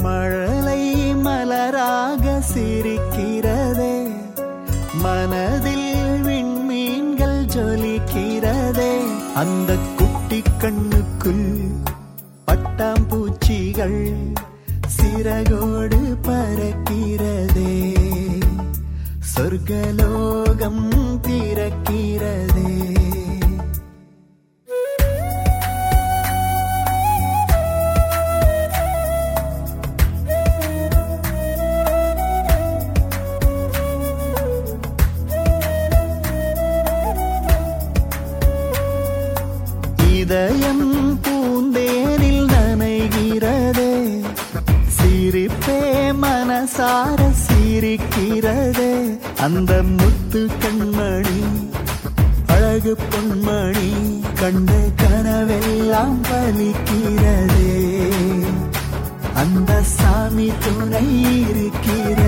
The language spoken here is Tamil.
மழலை மலராக சிரிக்கிறதே மனதில் விண்மீன்கள் ஜொலிக்கிறதே அந்த குட்டி கண்ணுக்குள் பட்டாம்பூச்சிகள் சிறகோடு பறக்கிறதே சொர்க்கலோகம் திறக்கிறதே இதயம் பூந்தேனில் நனைகிறதே சிரிப்பே மனசார சிரிக்கிறதே அந்த முத்து கண்மணி அழகு பொன்மணி கண்ட கனவெல்லாம் பலிக்கிறதே அந்த சாமி துணை இருக்கிறதே